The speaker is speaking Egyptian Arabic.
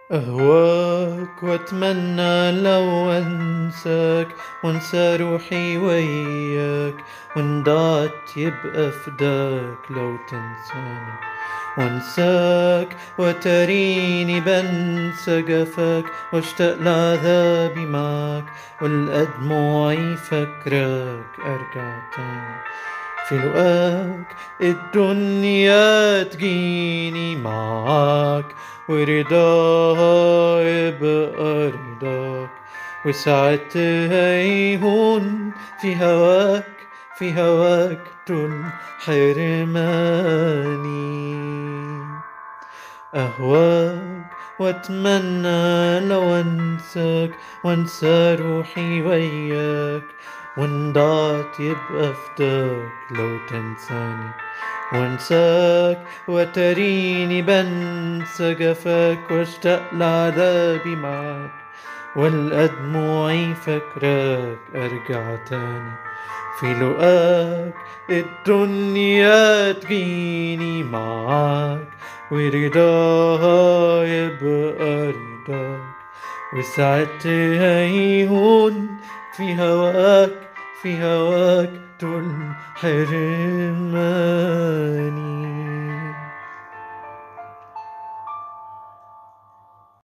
أهواك وأتمنى لو أنساك وأنسى روحي وياك وإن ضاعت يبقى فداك لو تنساني وانساك وتريني بنسى جفاك واشتاق لعذابي معك والأدموعي فكرك أرجع تاني في لقاك الدنيا تجيني معاك ورضاها يبقى رضاك وساعتها يهون في هواك في هواك طول حرماني أهواك واتمنى لو انساك وانسى روحي وياك وان ضاعت يبقى فداك لو تنساني وانساك وتريني بنسى جفاك واشتاق لعذابي معاك والأدموعي فكرك أرجع تاني في لقاك الدنيا تجيني معاك ورضاها يبقى رضاك وساعتها يهون في هواك في هواك طول حرم